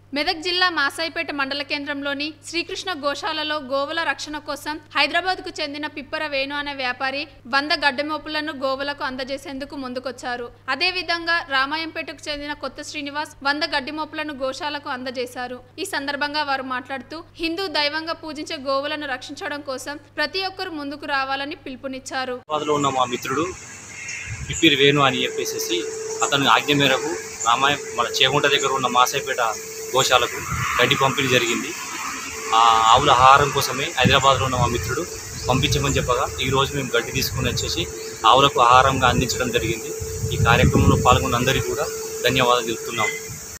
మెదక్ జిల్లా మాసాయిపేట మండల కేంద్రంలోని శ్రీకృష్ణ గోశాలలో గోవుల రక్షణ కోసం హైదరాబాద్కు చెందిన పిప్పర వేణు అనే వ్యాపారి వంద గడ్డమోపులను గోవులకు అందజేసేందుకు ముందుకొచ్చారు అదేవిధంగా రామాయంపేటకు చెందిన కొత్త శ్రీనివాస్ వంద గడ్డి మోపులను గోశాలకు అందజేశారు ఈ సందర్భంగా వారు మాట్లాడుతూ హిందూ దైవంగా పూజించే గోవులను రక్షించడం కోసం ప్రతి ఒక్కరూ ముందుకు రావాలని పిలుపునిచ్చారు హైదరాబాద్లో ఉన్న మా మిత్రుడు పిప్పిరి వేణు అని చెప్పేసి అతని ఆజ్ఞ మేరకు రామాయ మన చేగుంట దగ్గర ఉన్న మాసాయిపేట గోశాలకు గడ్డి పంపిణీ జరిగింది ఆ ఆవుల ఆహారం కోసమే హైదరాబాద్లో ఉన్న మా మిత్రుడు పంపించమని చెప్పగా ఈరోజు మేము గడ్డి తీసుకుని వచ్చేసి ఆవులకు ఆహారంగా అందించడం జరిగింది ఈ కార్యక్రమంలో పాల్గొన్న అందరికీ కూడా ధన్యవాదాలు తెలుపుతున్నాము